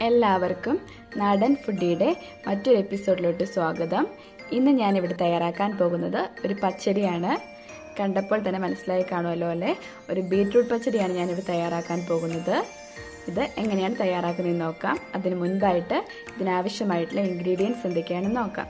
എല്ലാവർക്കും നാടൻ ഫുഡിയുടെ മറ്റൊരു എപ്പിസോഡിലോട്ട് സ്വാഗതം ഇന്ന് ഞാനിവിടെ തയ്യാറാക്കാൻ പോകുന്നത് ഒരു പച്ചടിയാണ് കണ്ടപ്പോൾ തന്നെ മനസ്സിലായി കാണുമല്ലോ അല്ലേ ഒരു ബീട്രൂട്ട് പച്ചടിയാണ് ഞാനിവിടെ തയ്യാറാക്കാൻ പോകുന്നത് ഇത് എങ്ങനെയാണ് തയ്യാറാക്കുന്നതെന്ന് നോക്കാം അതിന് മുൻപായിട്ട് ഇതിനാവശ്യമായിട്ടുള്ള ഇൻഗ്രീഡിയൻസ് എന്തൊക്കെയാണെന്ന് നോക്കാം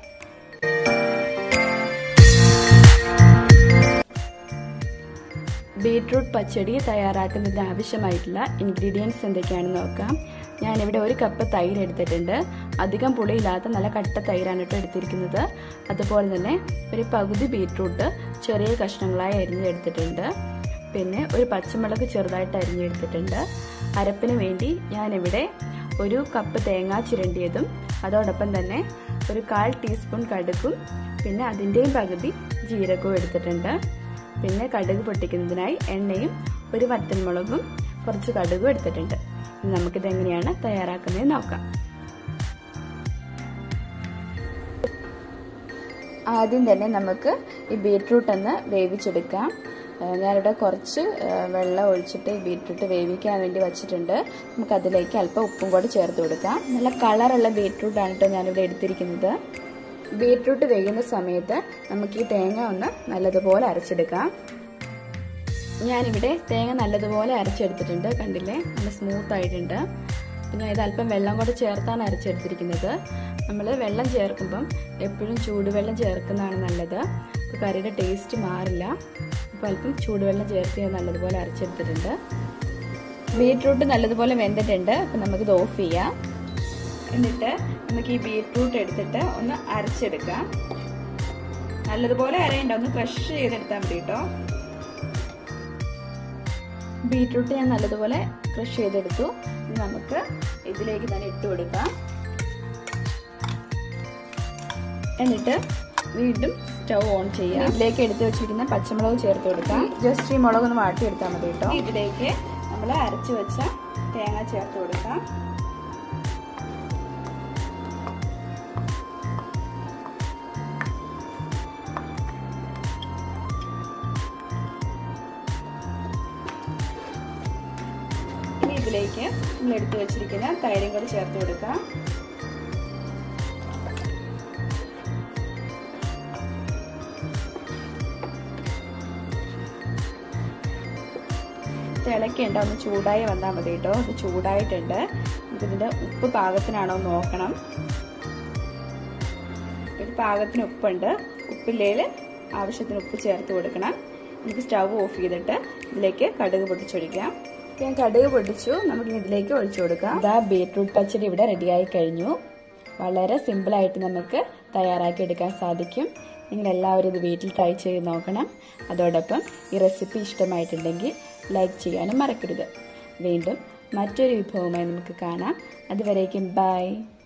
ബീട്രൂട്ട് പച്ചടി തയ്യാറാക്കുന്നതിന് ആവശ്യമായിട്ടുള്ള ഇൻഗ്രീഡിയൻസ് എന്തൊക്കെയാണെന്ന് നോക്കാം ഞാനിവിടെ ഒരു കപ്പ് തൈര് എടുത്തിട്ടുണ്ട് അധികം പുളിയില്ലാത്ത നല്ല കട്ട തൈരാണ് കേട്ടോ എടുത്തിരിക്കുന്നത് അതുപോലെ തന്നെ ഒരു പകുതി ബീട്രൂട്ട് ചെറിയ കഷ്ണങ്ങളായി അരിഞ്ഞെടുത്തിട്ടുണ്ട് പിന്നെ ഒരു പച്ചമുളക് ചെറുതായിട്ട് അരിഞ്ഞെടുത്തിട്ടുണ്ട് അരപ്പിന് വേണ്ടി ഞാനിവിടെ ഒരു കപ്പ് തേങ്ങ ചിരണ്ടിയതും അതോടൊപ്പം തന്നെ ഒരു കാൽ ടീസ്പൂൺ കടുകും പിന്നെ അതിൻ്റെയും പകുതി ജീരകവും എടുത്തിട്ടുണ്ട് പിന്നെ കടുക് പൊട്ടിക്കുന്നതിനായി എണ്ണയും ഒരു വറ്റൻമുളകും കുറച്ച് കടുകും എടുത്തിട്ടുണ്ട് ഇനി നമുക്കിത് എങ്ങനെയാണ് തയ്യാറാക്കുന്നത് നോക്കാം ആദ്യം തന്നെ നമുക്ക് ഈ ബീട്രൂട്ട് ഒന്ന് വേവിച്ചെടുക്കാം ഞാനിവിടെ കുറച്ച് വെള്ളം ഒഴിച്ചിട്ട് ഈ ബീട്രൂട്ട് വേവിക്കാൻ വേണ്ടി വെച്ചിട്ടുണ്ട് നമുക്ക് അതിലേക്ക് അല്പം ഉപ്പും കൂടി ചേർത്ത് കൊടുക്കാം നല്ല കളറുള്ള ബീട്രൂട്ടാണ് കേട്ടോ ഞാനിവിടെ എടുത്തിരിക്കുന്നത് ബീട്രൂട്ട് വേകുന്ന സമയത്ത് നമുക്ക് ഈ തേങ്ങ ഒന്ന് നല്ലതുപോലെ അരച്ചെടുക്കാം ഞാനിവിടെ തേങ്ങ നല്ലതുപോലെ അരച്ചെടുത്തിട്ടുണ്ട് കണ്ടില്ലേ നല്ല സ്മൂത്ത് ആയിട്ടുണ്ട് പിന്നെ ഇത് അല്പം വെള്ളം കൂടെ ചേർത്താണ് അരച്ചെടുത്തിരിക്കുന്നത് നമ്മൾ വെള്ളം ചേർക്കുമ്പം എപ്പോഴും ചൂടുവെള്ളം ചേർക്കുന്നതാണ് നല്ലത് കറിയുടെ ടേസ്റ്റ് മാറില്ല അപ്പോൾ അല്പം ചൂടുവെള്ളം ചേർത്ത് നല്ലതുപോലെ അരച്ചെടുത്തിട്ടുണ്ട് ബീട്രൂട്ട് നല്ലതുപോലെ വെന്തിട്ടുണ്ട് അപ്പം നമുക്കിത് ഓഫ് ചെയ്യാം എന്നിട്ട് നമുക്ക് ഈ ബീട്രൂട്ട് എടുത്തിട്ട് ഒന്ന് അരച്ചെടുക്കാം നല്ലതുപോലെ അരയണ്ട ഒന്ന് ക്രഷ് ചെയ്തെടുത്താൽ മതി കേട്ടോ ബീട്രൂട്ട് ഞാൻ നല്ലതുപോലെ ക്രഷ് ചെയ്തെടുത്തു നമുക്ക് ഇതിലേക്ക് തന്നെ ഇട്ട് കൊടുക്കാം എന്നിട്ട് വീണ്ടും സ്റ്റൗ ഓൺ ചെയ്യാം ഇതിലേക്ക് എടുത്ത് വെച്ചിരിക്കുന്ന പച്ചമുളക് ചേർത്ത് കൊടുക്കാം ജസ്റ്റ് ഈ മുളക് ഒന്ന് വാട്ടിയെടുത്താൽ മതി കേട്ടോ ഇതിലേക്ക് നമ്മൾ അരച്ച് വെച്ച തേങ്ങ ചേർത്ത് കൊടുക്കാം ഇനി ഇതിലേക്ക് നമ്മൾ എടുത്തു വെച്ചിരിക്കുന്ന തൈരും കൂടി ചേർത്ത് കൊടുക്കാം തിളക്കേണ്ട ഒന്ന് ചൂടായി വന്നാൽ മതി കേട്ടോ ഇത് ചൂടായിട്ടുണ്ട് നമുക്കിതിൻ്റെ ഉപ്പ് പാകത്തിനാണോ നോക്കണം ഇത് പാകത്തിന് ഉപ്പുണ്ട് ഉപ്പില്ലേൽ ആവശ്യത്തിന് ഉപ്പ് ചേർത്ത് കൊടുക്കണം നമുക്ക് സ്റ്റവ് ഓഫ് ചെയ്തിട്ട് ഇതിലേക്ക് കടുക് പൊട്ടിച്ചൊഴിക്കാം ഞാൻ കടുക് പൊട്ടിച്ചു നമുക്ക് ഇതിലേക്ക് ഒഴിച്ചു കൊടുക്കാം ഇതാ ബീട്രൂട്ട് പച്ചടി ഇവിടെ റെഡിയായി കഴിഞ്ഞു വളരെ സിമ്പിളായിട്ട് നമുക്ക് തയ്യാറാക്കി എടുക്കാൻ സാധിക്കും നിങ്ങൾ എല്ലാവരും ഇത് വീട്ടിൽ ട്രൈ ചെയ്ത് നോക്കണം അതോടൊപ്പം ഈ റെസിപ്പി ഇഷ്ടമായിട്ടുണ്ടെങ്കിൽ ലൈക്ക് ചെയ്യാനും മറക്കരുത് വീണ്ടും മറ്റൊരു വിഭവമായി നമുക്ക് കാണാം അതുവരേക്കും ബൈ